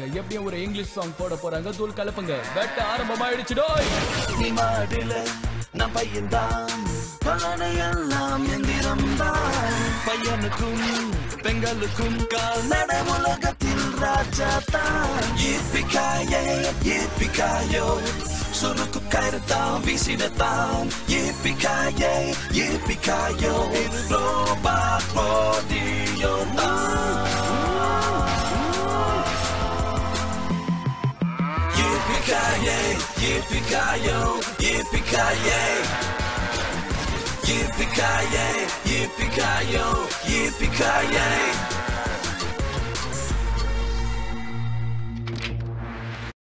எப்படியும் ஒரு English song போட போறாங்க தூள் கலப்புங்க வெட்ட ஆரம்பமாயிடுச்சு டோய் நீ மாடில நான் பையன்தான் பலனை எல்லாம் எந்திரம்தான் பையனுக்கும் பெண்களுக்கும் கால்நடை உலகத்தில் ராஜா தான் ஈப்பிக்காயே ஈப்பிக்காயோ சுருக்கு கருத்தான் வீசிடத்தான் ஈப்பிக்காயே ஈப்பிக்காயோ இது robot மோடியோ Yippee-ki-yay, yippee-ki-yo, yippee-ki-yay. Yippee-ki-yay, yippee-ki-yo, yippee-ki-yay.